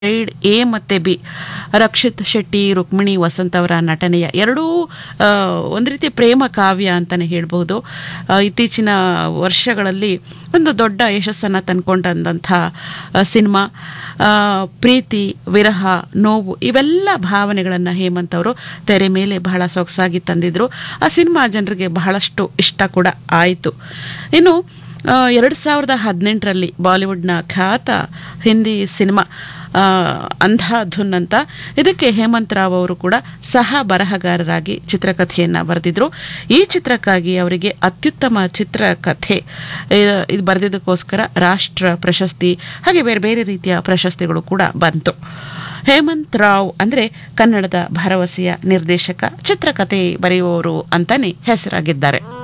side A ಮತ್ತು B Rakshit Shetty Rukmini Vasanth ಅವರ ನಟನೆಯ ಎರಡೂ ಆ, ಒಂದು ರೀತಿ ಪ್ರೇಮ ಕಾವ್ಯ ಅಂತಲೇ ಹೇಳ್ಬೋದು ಆ, ಇತ್ತೀಚಿನ ವರ್ಷಗಳಲ್ಲಿ ಒಂದು ದೊಡ್ಡ ಯಶಸ್ಸನ್ನು ತಂದ್ಕೊಂಡಂಥ ಸಿನಿಮಾ ಆ, ಪ್ರೀತಿ ವಿರಹ ನೋವು ಇವೆಲ್ಲ ಭಾವನೆಗಳನ್ನು ಹೇಮಂತ್ ಅವರು ತೆರೆ ಮೇಲೆ ಬಹಳ ಸೊಗಸಾಗಿ ತಂದಿದ್ರು ಆ ಸಿನಿಮಾ ಜನರಿಗೆ ಬಹಳಷ್ಟು ಇಷ್ಟ ಕೂಡ ಆಯಿತು ಇನ್ನು ಎರಡು ಸಾವಿರದ ಹದಿನೆಂಟರಲ್ಲಿ ಬಾಲಿವುಡ್ನ ಖ್ಯಾತ ಹಿಂದಿ ಸಿನಿಮಾ ಆ, ಅಂಧಾಧುನ್ ಅಂತ ಇದಕ್ಕೆ ಹೇಮಂತ್ ರಾವ್ ಅವರು ಕೂಡ ಸಹ ಬರಹಗಾರರಾಗಿ ಚಿತ್ರಕಥೆಯನ್ನು ಬರೆದಿದ್ರು ಈ ಚಿತ್ರಕ್ಕಾಗಿ ಅವರಿಗೆ ಅತ್ಯುತ್ತಮ ಚಿತ್ರಕಥೆ ಇ- ಇದು ಬರೆದಿದ್ದಕ್ಕೋಸ್ಕರ ರಾಷ್ಟ್ರ ಪ್ರಶಸ್ತಿ ಹಾಗೆ ಬೇರೆ ಬೇರೆ ರೀತಿಯ ಪ್ರಶಸ್ತಿಗಳು ಕೂಡ ಬಂತು ಹೇಮಂತ್ ರಾವ್ ಅಂದರೆ ಕನ್ನಡದ ಭರವಸೆಯ ನಿರ್ದೇಶಕ ಚಿತ್ರಕಥೆ ಬರೆಯುವವರು ಅಂತಾನೆ ಹೆಸರಾಗಿದ್ದಾರೆ